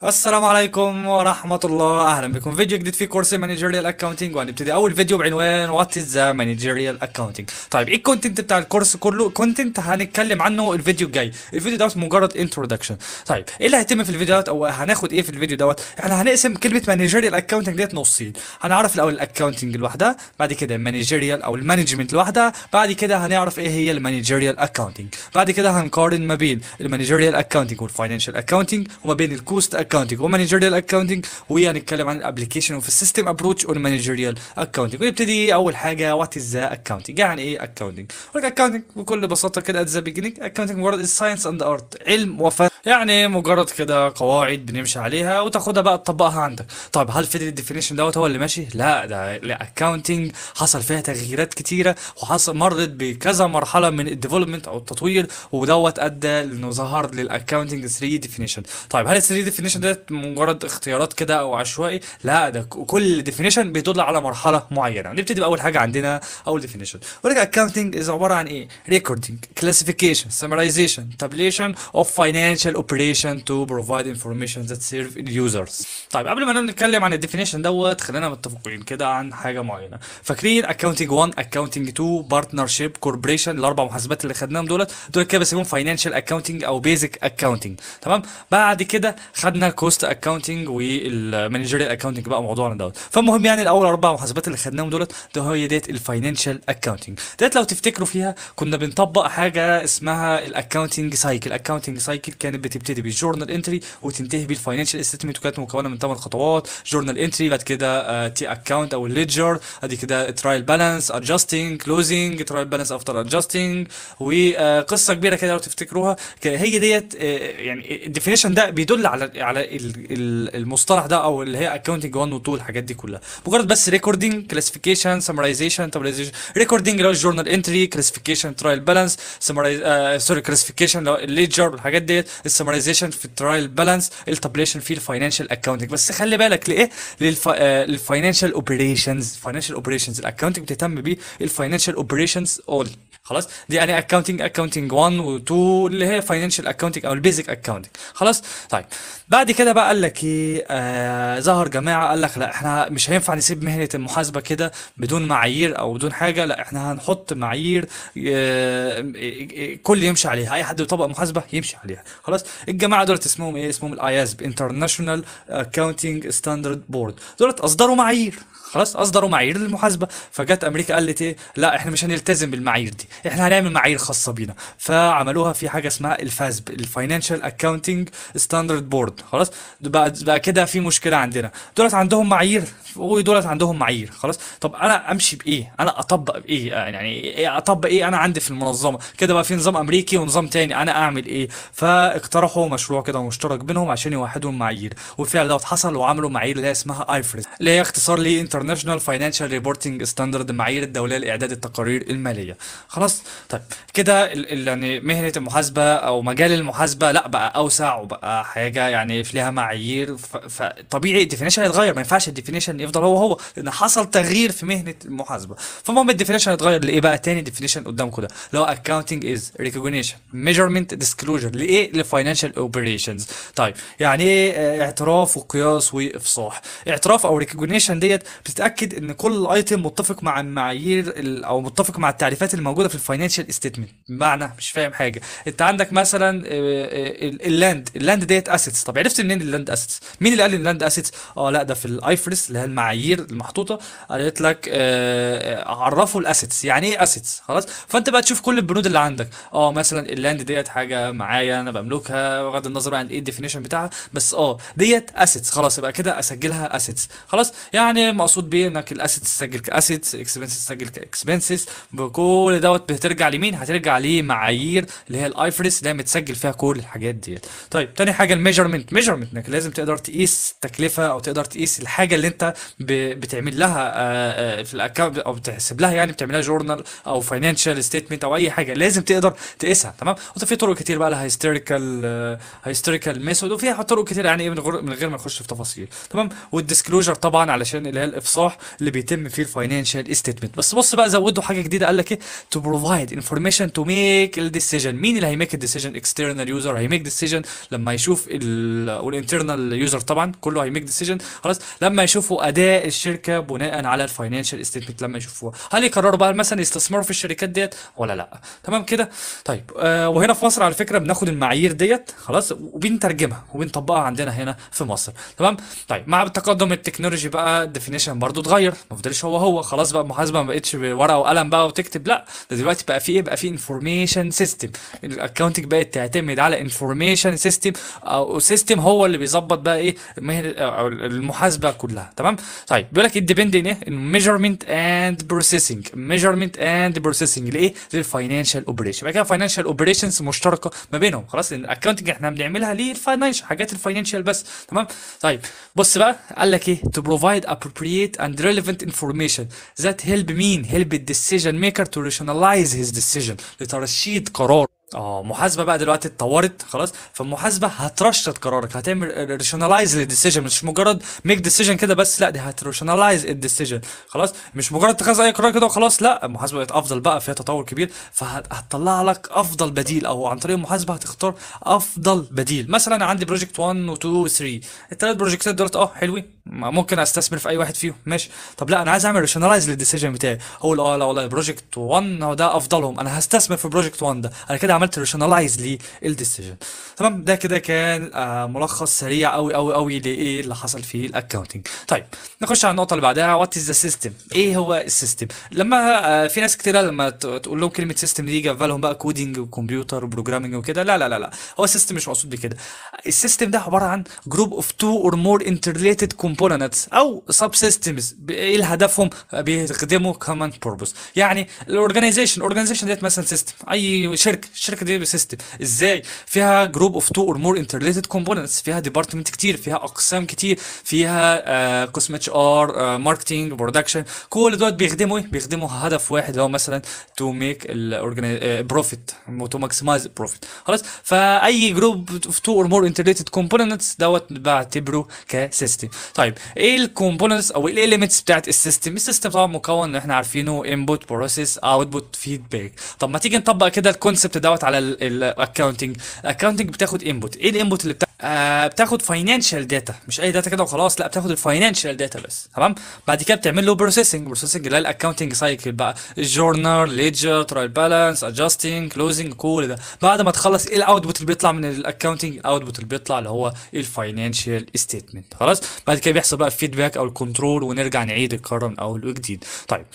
السلام عليكم ورحمة الله أهلا بكم فيديو جديد في كورس مانجيريال اكاونتنج وهنبتدي أول فيديو بعنوان وات از ذا مانجيريال اكاونتنج طيب إيه الكونتنت بتاع الكورس كله كونتنت هنتكلم عنه الفيديو الجاي الفيديو دوت مجرد انتروداكشن طيب إيه اللي هيتم في الفيديو دوت أو هناخد إيه في الفيديو دوت إحنا هنقسم كلمة مانجيريال اكاونتنج ديت نصين هنعرف الأول الاكاونتنج لوحدها بعد كده المانجيريال أو المانجمنت لوحدها بعد كده هنعرف إيه هي المانجيريال اكاونتنج بعد كده هنقارن ما بين المانجيريال اكاونتنج والفاينانشال اكاونتنج وما بين الكوست اكاونتنج ومانجيريال اكاونتنج وهنتكلم عن الابلكيشن وفي السيستم ابروتش والمانجيريال اكاونتنج ونبتدي اول حاجه وات از ذا اكاونتنج يعني ايه اكاونتنج اكاونتنج بكل بساطه كده ات ذا بيجينينج اكاونتنج مجرد الساينس اند ارت علم وفن يعني مجرد كده قواعد بنمشي عليها وتاخدها بقى تطبقها عندك طيب هل فضل الديفينيشن دوت هو اللي ماشي لا ده الاكاونتنج حصل فيها تغييرات كتيره وحصل مرت بكذا مرحله من الديفلوبمنت او التطوير ودوت ادى لانه ظهر للاكاونتنج 3 ديفينيشن طيب هل ال 3 ديفينيشن ديت مجرد اختيارات كده او عشوائي لا ده ك- كل ديفينيشن بيدل على مرحله معينه نبتدي باول حاجه عندنا اول ديفينيشن ولك اكاونتنج از عباره عن ايه ريكوردينج كلاسيفيكيشن سمرايزيشن تابليشن اوف فاينانشال اوبريشن تو بروفايد انفورميشن ذات سيرف اليوزرز طيب قبل ما نتكلم عن الديفينيشن دوت خلينا متفقين كده عن حاجه معينه فاكرين اكاونتنج 1 اكاونتنج 2 بارتنرشيب كوربريشن الاربع محاسبات اللي خدناهم دولت دول كده بيسموهم فاينانشال اكاونتنج او بيزك اكاونتنج تمام بعد كده خدنا كوست اكاونتنج والمانجيريال اكاونتنج بقى موضوعنا دوت فالمهم يعني الاول اربع محاسبات اللي خدناهم دولت ده هي ديت الفاينانشال اكاونتنج ديت لو تفتكروا فيها كنا بنطبق حاجه اسمها الاكاونتنج سايكل الاكاونتنج سايكل كانت بتبتدي بالجورنال انتري وتنتهي بالفاينانشال ستيتمنت وكانت مكونه من 8 خطوات جورنال انتري بعد كده تي اكاونت او الليدجر بعد كده ترايل بالانس ادجستنج كلوزنج ترايل بالانس افتر ادجستنج وقصه كبيره كده لو تفتكروها ك- هي ديت آه، يعني الديفينيشن ده بيدل على على ال- ال- المصطلح ده او اللي هي اكونتنج 1 و 2 الحاجات دي كلها مجرد بس ريكوردنج كلاسيفيكيشن سمرايزيشن تابلايزيشن ريكوردنج اللي هو الجورنال انتري كلاسيفيكيشن ترايل بالانس سوري كلاسيفيكيشن اللي هو الليدجر والحاجات ديت السمرايزيشن في الترايل بالانس التابليشن في الفاينانشال اكونتنج بس خلي بالك لايه للفاينانشال اوبريشنز فاينانشال اوبريشنز الاكونتنج بتهتم بيه الفاينانشال اوبريشنز اول خلاص دي يعني اكونتنج اكونتنج 1 و 2 اللي هي فاينانشال اكونتنج او البيزك اكونتنج خلاص طيب بعد كده بقى قال لك ايه آه ظهر جماعه قال لك لا احنا مش هينفع نسيب مهنه المحاسبه كده بدون معايير او بدون حاجه لا احنا هنحط معايير آه آه، كل يمشي عليها اي حد يطبق محاسبه يمشي عليها خلاص الجماعه دول اسمهم ايه اسمهم الاياسب انترناشونال اكاونتنج ستاندرد بورد دولت اصدروا معايير خلاص اصدروا معايير للمحاسبه فجت امريكا قالت ايه لا احنا مش هنلتزم بالمعايير دي احنا هنعمل معايير خاصه بينا فعملوها في حاجه اسمها الفاسب الفاينانشال اكاونتنج ستاندرد بورد خلاص بقى بقى كده في مشكله عندنا دولت عندهم معايير ودولت عندهم معايير خلاص طب انا امشي بايه انا اطبق بايه يعني ايه اطبق ايه انا عندي في المنظمه كده بقى في نظام امريكي ونظام تاني انا اعمل ايه فاقترحوا مشروع كده مشترك بينهم عشان يوحدوا المعايير وفعلا دوت حصل وعملوا معايير اللي هي اسمها ايفرس اللي هي اختصار لي انترناشونال فاينانشال ريبورتنج ستاندرد المعايير الدوليه لاعداد التقارير الماليه خلاص طيب كده ال- ال- يعني مهنه المحاسبه او مجال المحاسبه لا بقى اوسع وبقى حاجه يعني في ليها معايير ف- فطبيعي الديفينيشن هيتغير ما ينفعش الديفينيشن يفضل هو هو لان حصل تغيير في مهنه المحاسبه فالمهم الديفينيشن هيتغير لايه بقى تاني ديفينيشن قدامكم ده اللي هو accounting is recognition measurement disclosure لايه لفاينانشال اوبريشنز طيب يعني ايه آه، اعتراف وقياس وافصاح اعتراف او recognition ديت بتتاكد ان كل ايتم متفق مع المعايير ال- او متفق مع التعريفات الموجوده في الفاينانشال ستيتمنت بمعنى مش فاهم حاجه انت عندك مثلا آه، آه، ال- اللاند اللاند ديت اسيتس طب عرفت منين اللاند اسيتس مين اللي قال ان اللاند اسيتس اه لا ده في الايفرس اللي هي المعايير المحطوطه قالت لك آه، آه، عرفوا الاسيتس يعني ايه اسيتس خلاص فانت بقى تشوف كل البنود اللي عندك اه مثلا اللاند ديت حاجه معايا انا بملكها بغض النظر بقى عن ايه الديفينيشن بتاعها بس اه ديت اسيتس خلاص يبقى كده اسجلها اسيتس خلاص يعني مقصود بيه انك الاسيتس تسجل كاسيتس اكسبنسز تسجل كاكسبنسز بكل دوت بترجع لمين هترجع لمعايير اللي هي الايفرس اللي هي متسجل فيها كل الحاجات ديت طيب تاني حاجه الميجرمنت ميجرمنت انك لازم تقدر تقيس تكلفه او تقدر تقيس الحاجه اللي انت ب- بتعمل لها آه، آه، في الاكونت او بتحسب لها يعني بتعمل لها جورنال او فاينانشال ستيتمنت او اي حاجه لازم تقدر تقيسها تمام وده في طرق كتير بقى لها هيستوريكال هيستوريكال ميثود وفيها طرق كتير يعني ايه من غير من غير ما نخش في تفاصيل تمام والديسكلوجر طبعا علشان اللي هي الافصاح اللي بيتم فيه الفاينانشال ستيتمنت بس بص بقى زودوا حاجه جديده قال لك ايه to provide information to make الديسيجن مين اللي هيميك الديسيجن external user هيميك ديسيجن لما يشوف ال والانترنال يوزر طبعا كله هيميك ديسيجن خلاص لما يشوفوا اداء الشركه بناء على الفاينانشال ستيتمنت لما يشوفوها هل يقرروا بقى مثلا يستثمروا في الشركات ديت ولا لا تمام كده طيب آه وهنا في مصر على فكره بناخد المعايير ديت خلاص وبنترجمها وبنطبقها عندنا هنا في مصر تمام طيب مع تقدم التكنولوجي بقى الديفينيشن برضو اتغير ما فضلش هو هو خلاص بقى المحاسبه ما بقتش ورقه وقلم بقى وتكتب لا ده دلوقتي بقى في ايه بقى في انفورميشن سيستم الاكونتنج بقت تعتمد على انفورميشن سيستم او سيستم هو اللي بيظبط بقى ايه مهنه او المحاسبه كلها تمام طيب بيقول لك الديبندنج ايه ميجرمنت اند بروسيسنج ميجرمنت اند بروسيسنج لايه للفاينانشال اوبريشن بعد كده فاينانشال اوبريشنز مشتركه ما بينهم خلاص لان الاكونتنج احنا بنعملها للفاينانشال حاجات الفاينانشال بس تمام طيب بص بقى قال لك ايه to provide appropriate and relevant information that help مين help the decision maker to rationalize his decision لترشيد قرار اه محاسبه بقى دلوقتي اتطورت خلاص فالمحاسبه هترشد قرارك هتعمل ريشنالايز للديسيجن مش مجرد ميك ديسيجن كده بس لا دي هتريشنالايز الديسيجن خلاص مش مجرد اتخاذ اي قرار كده وخلاص لا المحاسبه بقت افضل بقى فيها تطور كبير فهتطلع لك افضل بديل او عن طريق المحاسبه هتختار افضل بديل مثلا انا عندي بروجكت 1 و 2 و 3 الثلاث بروجكتات دولت اه حلوين ممكن استثمر في اي واحد فيهم ماشي طب لا انا عايز اعمل ريشنالايز للديسيجن بتاعي اقول اه لا والله بروجكت 1 هو ده افضلهم انا هستثمر في بروجكت 1 ده انا كده عملت ريشنالايز للديسيجن تمام ده كده كان آه ملخص سريع قوي قوي قوي لايه اللي حصل في الاكونتنج طيب نخش على النقطه اللي بعدها وات از ذا سيستم ايه هو السيستم لما آه في ناس كتير لما تقول لهم كلمه سيستم دي جاب لهم بقى كودينج وكمبيوتر وبروجرامنج وكده لا لا لا لا هو السيستم مش مقصود بكده السيستم ده عباره عن جروب اوف تو اور مور انترليتد كومبوننتس او سب سيستمز ايه هدفهم بيخدموا كومن بيربوس يعني الاورجنايزيشن الاورجنايزيشن ديت مثلا سيستم اي شركه الشركه دي سيستم ازاي فيها جروب اوف تو اور مور انترليتد كومبوننتس فيها ديبارتمنت كتير فيها اقسام كتير فيها قسم اتش ار ماركتنج برودكشن كل دول بيخدموا ايه بيخدموا هدف واحد اللي هو مثلا تو ميك بروفيت تو ماكسمايز بروفيت خلاص فاي جروب اوف تو اور مور انترليتد كومبوننتس دوت بعتبره كسيستم طيب ايه الكومبوننتس او الاليمنتس بتاعت السيستم السيستم طبعا مكون احنا عارفينه انبوت بروسيس اوتبوت فيدباك طب ما تيجي نطبق كده الكونسبت دوت على الاكونتنج الاكونتنج بتاخد انبوت ايه الانبوت اللي بتاع آه بتاخد فاينانشال داتا مش اي داتا كده وخلاص لا بتاخد الفاينانشال داتا بس تمام بعد كده بتعمل له بروسيسنج بروسيسنج اللي هي الاكونتنج سايكل بقى الجورنال ليدجر ترايل بالانس ادجستنج كلوزنج كل ده بعد ما تخلص ايه الاوتبوت اللي بيطلع من الاكونتنج الاوتبوت اللي بيطلع اللي هو الفاينانشال ستيتمنت خلاص بعد كده بيحصل بقى الفيدباك او الكنترول ونرجع نعيد القرار من اول وجديد طيب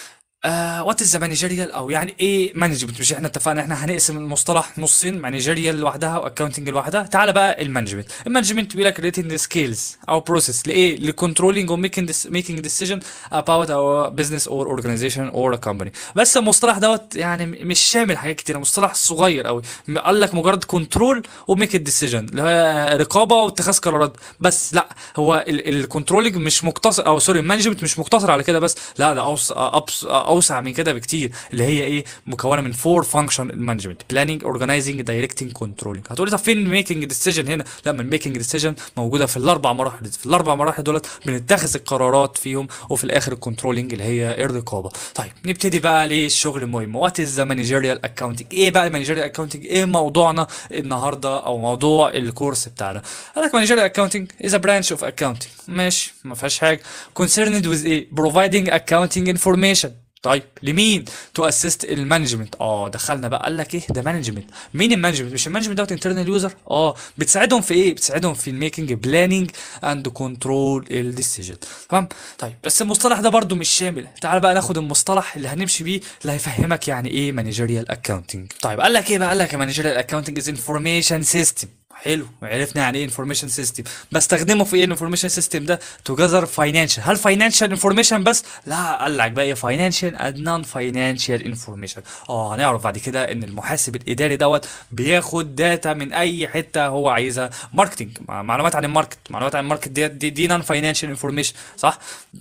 وات از مانجيريال او يعني ايه مانجمنت مش احنا اتفقنا احنا هنقسم المصطلح نصين مانجيريال لوحدها واكونتنج لوحدها تعالى بقى المانجمنت المانجمنت بيقول لك ريتنج سكيلز او بروسيس لايه لكنترولينج وميكينج ميكينج ديسيجن اباوت اور بزنس اور اورجانيزيشن اور كومباني بس المصطلح دوت يعني مش شامل حاجات كتير مصطلح صغير قوي قال لك مجرد كنترول وميك ديسيجن اللي هي رقابه واتخاذ قرارات بس لا هو الكنترولينج مش مقتصر او سوري المانجمنت مش مقتصر على كده بس لا ده اوسع اوسع من كده بكتير اللي هي ايه مكونه من فور فانكشن المانجمنت بلاننج اورجنايزنج دايركتنج كنترولينج هتقولي طب فين ميكنج ديسيجن هنا لا من ميكنج ديسيجن موجوده في الاربع مراحل في الاربع مراحل دولت بنتخذ القرارات فيهم وفي الاخر الكنترولينج اللي هي الرقابه طيب نبتدي بقى ليه الشغل المهم وات از ذا مانجيريال اكاونتنج ايه بقى المانجيريال اكاونتنج ايه موضوعنا النهارده او موضوع الكورس بتاعنا قال لك مانجيريال اكاونتنج از ا برانش اوف اكاونتنج ماشي ما فيهاش حاجه concerned with ايه providing accounting information طيب لمين تو اسيست المانجمنت اه دخلنا بقى قال لك ايه ده مانجمنت مين المانجمنت مش المانجمنت دوت انترنال يوزر اه بتساعدهم في ايه بتساعدهم في الميكنج بلاننج اند كنترول الديسيجن تمام طيب بس المصطلح ده برضو مش شامل تعال بقى ناخد المصطلح اللي هنمشي بيه اللي هيفهمك يعني ايه مانجيريال اكاونتنج طيب قال لك ايه بقى قال لك مانجيريال اكاونتنج از انفورميشن سيستم حلو عرفنا يعني ايه انفورميشن سيستم بستخدمه في ايه الانفورميشن سيستم ده تو جذر فاينانشال هل فاينانشال انفورميشن بس لا قال لك بقى ايه فاينانشال اند نون فاينانشال انفورميشن اه هنعرف بعد كده ان المحاسب الاداري دوت بياخد داتا من اي حته هو عايزها ماركتنج معلومات عن الماركت معلومات عن الماركت دي دي, دي نون فاينانشال انفورميشن صح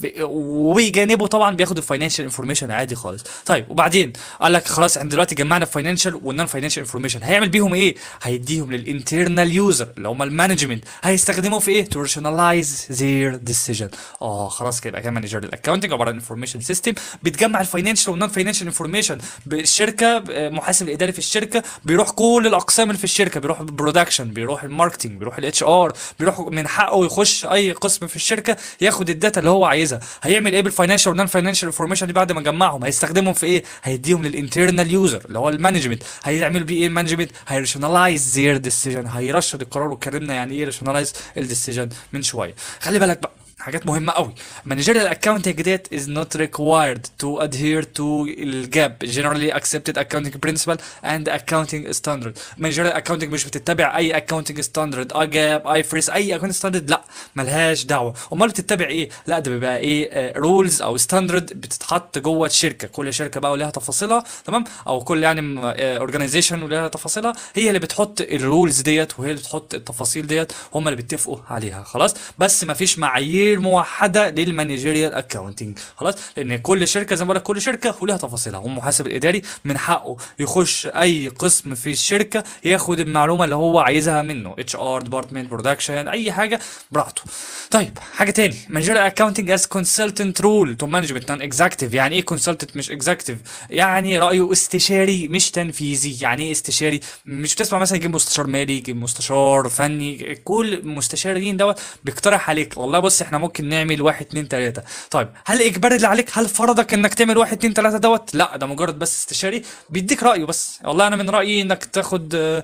وبجانبه طبعا بياخد الفاينانشال انفورميشن عادي خالص طيب وبعدين قال لك خلاص احنا دلوقتي جمعنا الفاينانشال والنون فاينانشال انفورميشن هيعمل بيهم ايه هيديهم للانترنال الانترنال يوزر اللي هم المانجمنت هيستخدموه في ايه to rationalize their decision اه خلاص كده كده مانجر الاكونتنج عباره عن انفورميشن سيستم بتجمع الفاينانشال والنون فاينانشال انفورميشن بالشركه محاسب الاداري في الشركه بيروح كل الاقسام اللي في الشركه بيروح البرودكشن بيروح الماركتنج بيروح الاتش ار بيروح من حقه يخش اي قسم في الشركه ياخد الداتا اللي هو عايزها هيعمل ايه بالفاينانشال والنون فاينانشال انفورميشن دي بعد ما جمعهم هيستخدمهم في ايه هيديهم للانترنال يوزر اللي هو المانجمنت هيعمل بيه ايه المانجمنت هيرشنالايز زير ديسيجن هيرشد القرار واتكلمنا يعني ايه ريشنالايز الديسيجن من شويه خلي بالك بقى حاجات مهمة قوي managerial accounting ديت is not required to adhere to الجاب generally accepted accounting principle and accounting standard managerial accounting مش بتتبع اي accounting standard اي جاب اي فريس اي accounting standard لا ملهاش دعوة امال بتتبع ايه لا ده بيبقى ايه رولز او ستاندرد بتتحط جوه الشركة كل شركة بقى ولها تفاصيلها تمام او كل يعني اورجانيزيشن ولها تفاصيلها هي اللي بتحط الرولز ديت وهي اللي بتحط التفاصيل ديت هم اللي بيتفقوا عليها خلاص بس مفيش معايير غير موحده للمانجيريال اكاونتنج خلاص لان كل شركه زي ما بقول لك كل شركه ولها تفاصيلها والمحاسب الاداري من حقه يخش اي قسم في الشركه ياخد المعلومه اللي هو عايزها منه اتش ار ديبارتمنت برودكشن اي حاجه براحته طيب حاجه تاني مانجيريال اكاونتنج از كونسلتنت رول تو مانجمنت نون اكزاكتيف يعني ايه كونسلتنت مش اكزاكتيف يعني رايه استشاري مش تنفيذي يعني ايه استشاري مش بتسمع مثلا يجيب مستشار مالي يجيب مستشار فني كل مستشارين دوت بيقترح عليك والله بص احنا ممكن نعمل واحد اتنين تلاته طيب هل اجباري اللي عليك هل فرضك انك تعمل واحد اتنين تلاته دوت لا ده مجرد بس استشاري بيديك رايه بس والله انا من رايي انك تاخد آه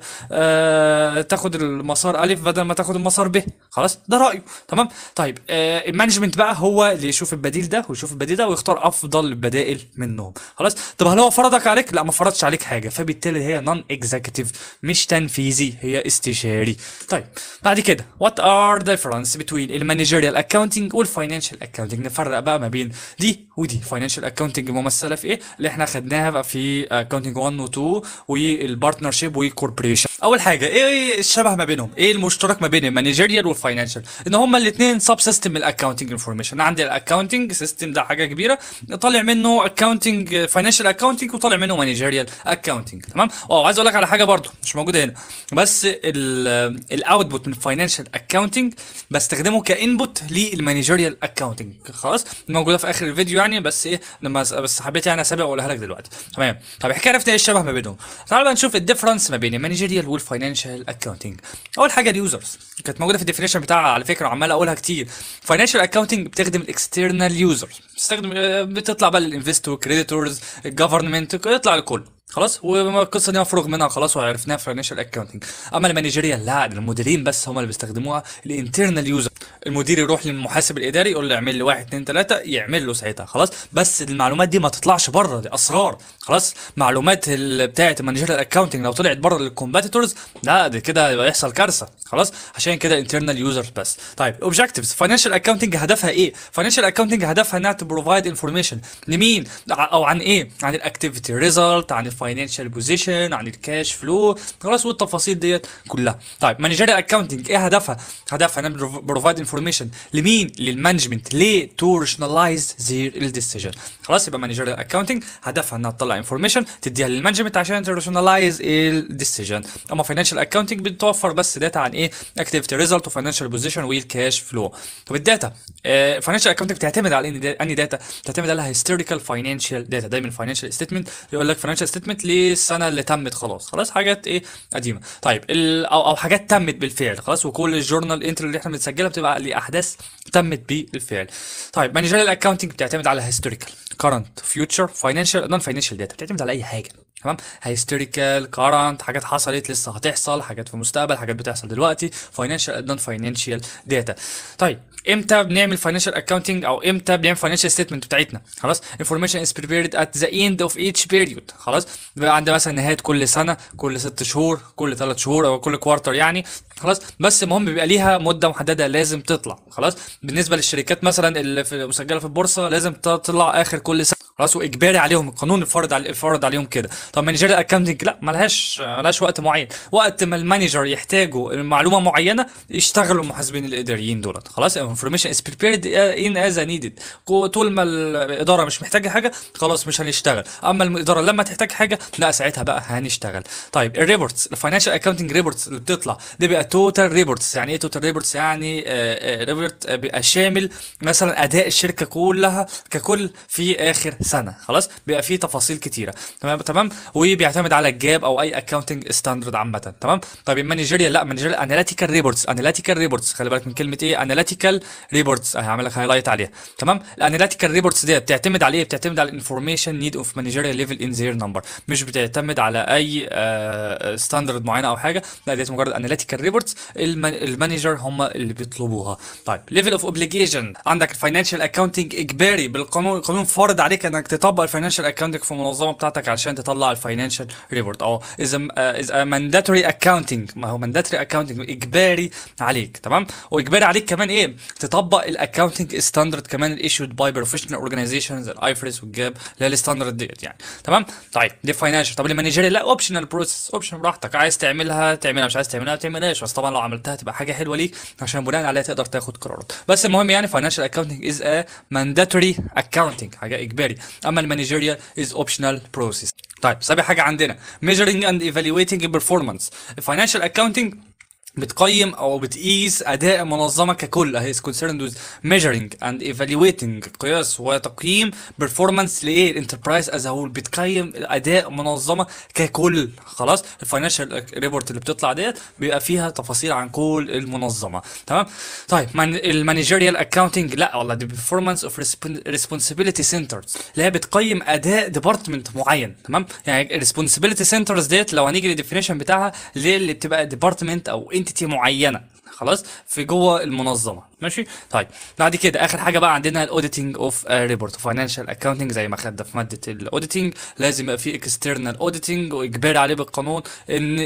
آه تاخد المسار الف بدل ما تاخد المسار ب خلاص ده رايه تمام طيب آه المانجمنت بقى هو اللي يشوف البديل ده ويشوف البديل ده ويختار افضل البدائل منهم خلاص طب هل هو فرضك عليك لا ما فرضش عليك حاجه فبالتالي هي نون اكزيكتيف مش تنفيذي هي استشاري طيب بعد كده what are the difference between المانجيريال اكاونتنج والفاينانشال اكاونتنج نفرق بقى ما بين دي ودي فاينانشال اكاونتنج ممثله في ايه اللي احنا خدناها بقى في اكاونتنج 1 و 2 والبارتنرشيب والكوربريشن اول حاجه ايه الشبه ما بينهم ايه المشترك ما بين المانجيريال والفاينانشال ان هما الاثنين سب سيستم من الاكاونتنج انفورميشن عندي الاكاونتنج سيستم ده حاجه كبيره طالع منه اكاونتنج فاينانشال اكاونتنج وطالع منه مانجيريال اكاونتنج تمام اه عايز اقول لك على حاجه برضو مش موجوده هنا بس الاوتبوت من فاينانشال اكاونتنج بستخدمه كانبوت للمانجيريال اكاونتنج خلاص موجوده في اخر الفيديو يعني بس ايه لما بس حبيت يعني اسابق واقولها لك دلوقتي تمام طب احكي عرفنا ايه الشبه ما بينهم تعال بقى نشوف الديفرنس ما بين المانجيريال والفاينانشال اكاونتنج اول حاجه اليوزرز كانت موجوده في الديفينيشن بتاعها على فكره وعمال اقولها كتير فاينانشال اكاونتنج بتخدم الاكسترنال يوزر بتستخدم بتطلع بقى للانفستور كريديتورز الجفرمنت يطلع لكل خلاص والقصه دي مفروغ منها خلاص وعرفناها في فاينانشال اكاونتنج اما المانجيريال لا ده المديرين بس هم اللي بيستخدموها الانترنال يوزر المدير يروح للمحاسب الاداري يقول له اعمل لي واحد اتنين تلاته يعمل له ساعتها خلاص بس المعلومات دي ما تطلعش بره دي اسرار خلاص معلومات بتاعه المانجيريال اكاونتنج لو طلعت بره للكومباتيتورز لا ده كده يبقى يحصل كارثه خلاص عشان كده انترنال يوزر بس طيب اوبجكتيفز فاينانشال اكاونتنج هدفها ايه فاينانشال اكاونتنج هدفها انها تبروفايد انفورميشن لمين او عن ايه عن الاكتيفيتي ريزلت عن الفاينانشال بوزيشن عن الكاش فلو خلاص والتفاصيل ديت كلها طيب مانجيريال اكاونتنج ايه هدفها هدفها انها بروفايد انفورميشن لمين للمانجمنت ليه تو ريشنالايز زير الديسيجن خلاص يبقى مانجيريال اكاونتنج هدفها انها تطلع انفورميشن تديها للمانجمنت عشان تريشنالايز الديسيجن اما فاينانشال اكاونتنج بتوفر بس داتا عن ايه اكتيفيتي ريزلت وفاينانشال بوزيشن والكاش فلو طب الداتا فاينانشال اكاونتنج بتعتمد على اني داتا بتعتمد على هيستوريكال فاينانشال داتا دايما فاينانشال ستيتمنت يقول لك فاينانشال ستيتمنت للسنه اللي تمت خلاص خلاص حاجات ايه قديمه طيب ال او او حاجات تمت بالفعل خلاص وكل الجورنال انتري اللي احنا بنسجلها بتبقى لاحداث تمت بالفعل طيب مانجيريال اكاونتنج بتعتمد على هيستوريكال كرنت فيوتشر فاينانشال نون فاينانشال داتا بتعتمد على اي حاجه تمام هيستوريكال كارنت حاجات حصلت لسه هتحصل حاجات في المستقبل حاجات بتحصل دلوقتي فاينانشال نون فاينانشال داتا طيب امتى بنعمل فاينانشال اكاونتنج او امتى بنعمل فاينانشال ستيتمنت بتاعتنا خلاص انفورميشن از بريبيرد ات ذا اند اوف ايتش بيريود خلاص بيبقى عندنا مثلا نهايه كل سنه كل ست شهور كل ثلاث شهور او كل كوارتر يعني خلاص بس المهم بيبقى ليها مده محدده لازم تطلع خلاص بالنسبه للشركات مثلا اللي في مسجله في البورصه لازم تطلع اخر كل سنه خلاص واجباري عليهم القانون الفرض علي الفرض عليهم كده طب مانجيريال اكاونتنج لا ملهاش ملهاش وقت معين وقت ما المانجر يحتاجوا معلومه معينه يشتغلوا المحاسبين الاداريين دولت خلاص انفورميشن از بريبيرد ان از نيدد طول ما الاداره مش محتاجه حاجه خلاص مش هنشتغل اما الاداره لما تحتاج حاجه لا ساعتها بقى هنشتغل طيب الريبورتس الفاينانشال اكاونتنج ريبورتس اللي بتطلع دي بقى توتال ريبورتس يعني ايه توتال ريبورتس يعني ريبورت بيبقى شامل مثلا اداء الشركه كلها ككل في اخر سنه خلاص بيبقى فيه تفاصيل كتيره تمام تمام وبيعتمد على الجاب او اي اكاونتنج ستاندرد عامه تمام طيب المانجيريال لا مانجيريال اناليتيكال ريبورتس اناليتيكال ريبورتس خلي بالك من كلمه ايه اناليتيكال ريبورتس هعمل لك هايلايت عليها تمام الاناليتيكال ريبورتس دي بتعتمد على ايه بتعتمد على الانفورميشن نيد اوف مانجيريال ليفل ان زير نمبر مش بتعتمد على اي ستاندرد معينه او حاجه لا دي مجرد اناليتيكال ريبورتس المانجر هم اللي بيطلبوها طيب ليفل اوف اوبليجيشن عندك الفاينانشال اكاونتنج اجباري بالقانون القانون فرض عليك انك تطبق الفاينانشال اكاونتنج في المنظمه بتاعتك عشان تطلع الفاينانشال ريبورت او اذا اذا مانداتوري اكاونتنج ما هو مانداتوري اكاونتنج اجباري عليك تمام واجباري عليك كمان ايه تطبق الاكاونتنج ستاندرد كمان الايشود باي بروفيشنال اورجانيزيشنز الايفرس والجاب اللي هي الستاندرد ديت يعني تمام طيب دي فاينانشال طب المانجيري لا اوبشنال بروسيس اوبشن براحتك عايز تعملها تعملها مش عايز تعملها ما تعملهاش بس طبعا لو عملتها تبقى حاجه حلوه ليك عشان بناء عليها تقدر تاخد قرارات بس المهم يعني فاينانشال اكاونتنج از ا مانداتوري اكاونتنج حاجه اجباري اما المانجيريال از اوبشنال بروسيس طيب سابع حاجه عندنا measuring and evaluating performance الفاينانشال اكاونتنج بتقيم او بتقيس اداء المنظمه ككل هي is concerned with measuring and evaluating قياس وتقييم performance لايه الانتربرايز از هول بتقيم اداء منظمه ككل خلاص الفاينانشال ريبورت اللي بتطلع ديت بيبقى فيها تفاصيل عن كل المنظمه تمام طيب المانجيريال اكاونتنج لا والله دي performance of responsibility centers اللي هي بتقيم اداء ديبارتمنت معين تمام يعني responsibility centers ديت لو هنيجي للديفينيشن بتاعها اللي اللي بتبقى ديبارتمنت او انتيتي معينه خلاص في جوه المنظمه ماشي طيب بعد كده اخر حاجه بقى عندنا الاوديتنج اوف ريبورت فاينانشال اكاونتنج زي ما خدنا في ماده الاوديتنج لازم يبقى في اكسترنال اوديتنج واجباري عليه بالقانون ان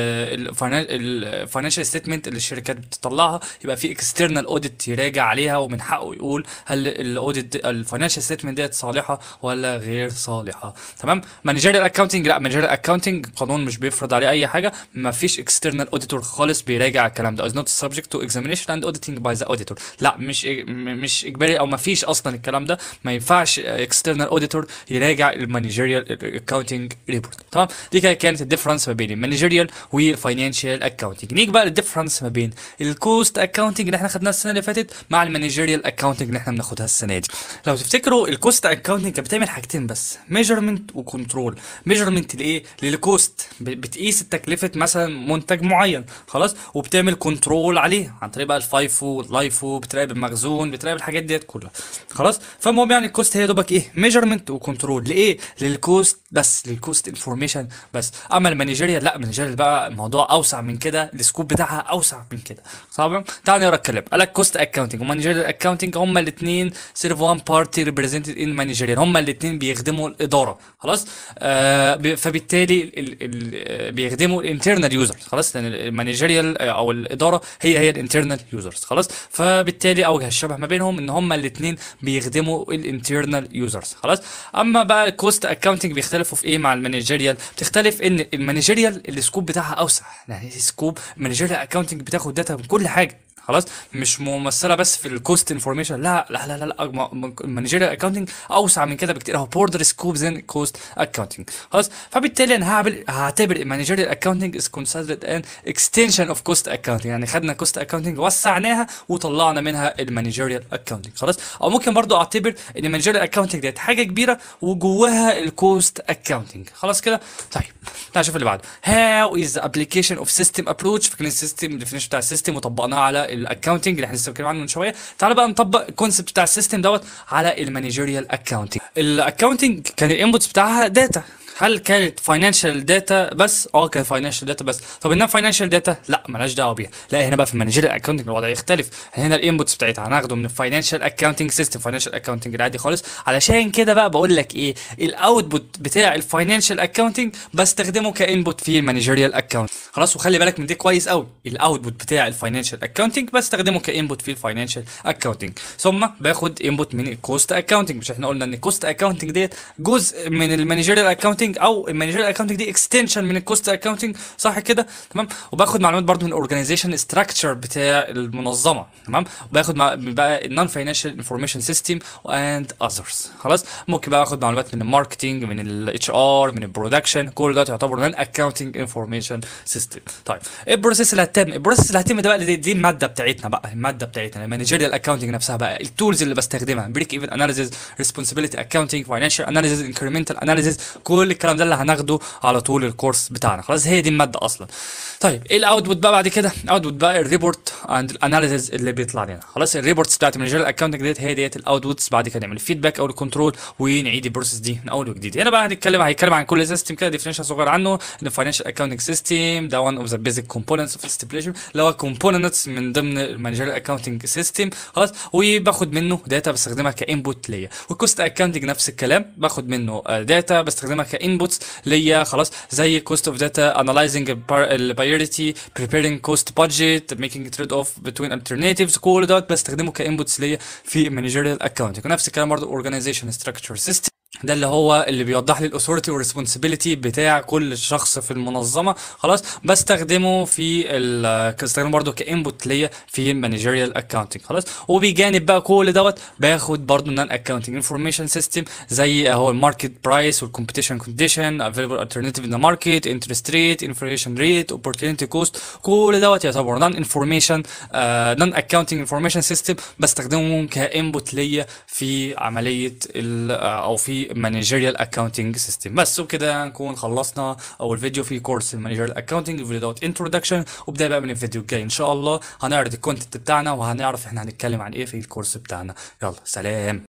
الفاينانشال ستيتمنت اللي الشركات بتطلعها يبقى في اكسترنال اوديت يراجع عليها ومن حقه يقول هل الاوديت الفاينانشال ستيتمنت ديت صالحه ولا غير صالحه تمام مانجيريال اكاونتنج لا مانجيريال اكاونتنج قانون مش بيفرض عليه اي حاجه ما فيش اكسترنال اوديتور خالص بيراجع الكلام ده is not subject to examination and auditing by the auditor لا مش مش اجباري او ما فيش اصلا الكلام ده ما ينفعش اكسترنال اوديتور يراجع المانجيريال اكاونتنج ريبورت تمام دي كانت الديفرنس ما بين المانجيريال والفاينانشال اكاونتنج نيجي بقى للديفرنس ما بين الكوست اكاونتنج اللي احنا خدناها السنه اللي فاتت مع المانجيريال اكاونتنج اللي احنا بناخدها السنه دي لو تفتكروا الكوست اكاونتنج كانت بتعمل حاجتين بس ميجرمنت وكنترول ميجرمنت لايه للكوست بتقيس تكلفه مثلا منتج معين خلاص وبتعمل كنترول عليه عن طريق بقى الفايفو واللايفو بتراقب المخزون بتراقب الحاجات ديت كلها خلاص فالمهم يعني الكوست هي دوبك ايه ميجرمنت وكنترول لايه للكوست بس للكوست انفورميشن بس اما المانجيريال لا المانجيريال بقى الموضوع اوسع من كده السكوب بتاعها اوسع من كده طبعا تعال نقرا الكلام قال لك كوست اكاونتنج ومانجيريال اكاونتنج هما الاثنين سيرف وان بارتي ريبريزنتد ان مانجيريال هما الاثنين بيخدموا الاداره خلاص آه فبالتالي ال ال بيخدموا الانترنال يوزرز خلاص لان المانجيريال او الاداره هي هي الانترنال يوزرز خلاص فبالتالي اوجه الشبه ما بينهم ان هما الاثنين بيخدموا الانترنال يوزرز خلاص اما بقى الكوست اكاونتنج بيختلفوا في ايه مع المانجيريال بتختلف ان المانجيريال السكوب بتاعها اوسع يعني سكوب المانجيريال اكاونتنج بتاخد داتا من كل حاجه خلاص مش ممثله بس في الكوست انفورميشن لا لا لا لا, لا المانجيريال اكاونتنج اوسع من كده بكتير هو بوردر سكوب زين كوست اكاونتنج خلاص فبالتالي انا هعمل هعتبر المانجيريال اكاونتنج از كونسيدرد ان اكستنشن اوف كوست اكاونتنج يعني خدنا كوست اكاونتنج وسعناها وطلعنا منها المانجيريال اكاونتنج خلاص او ممكن برضو اعتبر ان المانجيريال اكاونتنج ديت حاجه كبيره وجواها الكوست اكاونتنج خلاص كده طيب تعال نشوف اللي بعده هاو از ابلكيشن اوف سيستم ابروتش فاكرين السيستم الديفينيشن بتاع السيستم وطبقناه على الاكونتنج اللي احنا لسه بنتكلم عنه من شويه تعال بقى نطبق الكونسيبت بتاع السيستم دوت على المانجيريال اكونتنج الاكونتنج كان الانبوتس بتاعها داتا هل كانت فاينانشال داتا بس اه كانت فاينانشال داتا بس طب انها فاينانشال داتا لا مالهاش دعوه بيها لا هنا بقى في المانجيريال اكونتنج الوضع يختلف هنا الانبوتس بتاعتها هناخده من الفاينانشال اكونتنج سيستم فاينانشال اكونتنج العادي خالص علشان كده بقى بقول لك ايه الاوتبوت بتاع الفاينانشال اكونتنج بستخدمه كانبوت في المانجيريال اكونت خلاص وخلي بالك من دي كويس قوي الاوتبوت بتاع الفاينانشال اكونتنج بستخدمه كانبوت في الفاينانشال اكونتنج ثم باخد انبوت من الكوست اكونتنج مش احنا قلنا ان الكوست اكونتنج ديت جزء من المانجيريال اكونتنج او المانجيريال اكونتنج دي اكستنشن من الكوست اكونتنج صح كده تمام وباخد معلومات برضو من الاورجانيزيشن ستراكشر بتاع المنظمه تمام وباخد مع بقى النون فاينانشال انفورميشن سيستم اند اذرز خلاص ممكن بقى اخد معلومات من الماركتنج من الاتش ار من البرودكشن كل ده يعتبر نون اكونتنج انفورميشن سيستم طيب ايه البروسيس اللي هتتم البروسيس اللي هتتم ده بقى دي, دي الماده بتاعتنا بقى الماده بتاعتنا المانجيريال اكونتنج نفسها بقى التولز اللي بستخدمها بريك ايفن اناليسيز ريسبونسبيلتي اكونتنج فاينانشال اناليسيز انكريمنتال اناليسيز كل الكلام ده اللي هناخده على طول الكورس بتاعنا خلاص هي دي الماده اصلا طيب ايه الاوتبوت بقى بعد كده الاوتبوت بقى الريبورت اند الاناليسيز اللي بيطلع لنا خلاص الريبورتس بتاعت المانجيريال اكونتنج ديت هي ديت الاوتبوتس بعد كده نعمل فيدباك او الكنترول ونعيد البروسيس دي من اول وجديد هنا بقى هنتكلم هيتكلم عن كل سيستم كده ديفينيشن صغير عنه ان الفاينانشال اكونتنج سيستم ده وان اوف ذا بيزك كومبوننتس اوف استيبليشن اللي هو كومبوننتس من ضمن المانجيريال اكونتنج سيستم خلاص وباخد منه داتا بستخدمها كانبوت ليا والكوست اكونتنج نفس الكلام باخد منه داتا بستخدمها كانبوتس ليا خلاص زي كوست اوف داتا انالايزنج البايوريتي preparing cost budget making trade off between alternatives كل دوت بستخدمه كانبوتس ليا في المانجيريال اكونتنج ونفس الكلام برضه organization structure system ده اللي هو اللي بيوضح لي الاثوريتي والريسبونسبيلتي بتاع كل شخص في المنظمه خلاص بستخدمه في ال بستخدمه برضه كانبوت ليا في المانجيريال اكونتنج خلاص وبجانب بقى كل دوت باخد برضه نون اكونتنج انفورميشن سيستم زي اهو الماركت برايس والكومبيتيشن كونديشن افيلبل الترناتيف ان ذا ماركت انترست ريت انفليشن ريت اوبورتيونيتي كوست كل دوت يعتبر نون انفورميشن نون اكونتنج انفورميشن سيستم بستخدمه كانبوت ليا في عمليه ال او في مانجيريال اكاونتنج سيستم بس وبكده نكون خلصنا اول فيديو في كورس المانجيريال اكاونتنج الفيديو دوت انتروداكشن وبدايه بقى من الفيديو الجاي ان شاء الله هنعرض الكونتنت بتاعنا وهنعرف احنا هنتكلم عن ايه في الكورس بتاعنا يلا سلام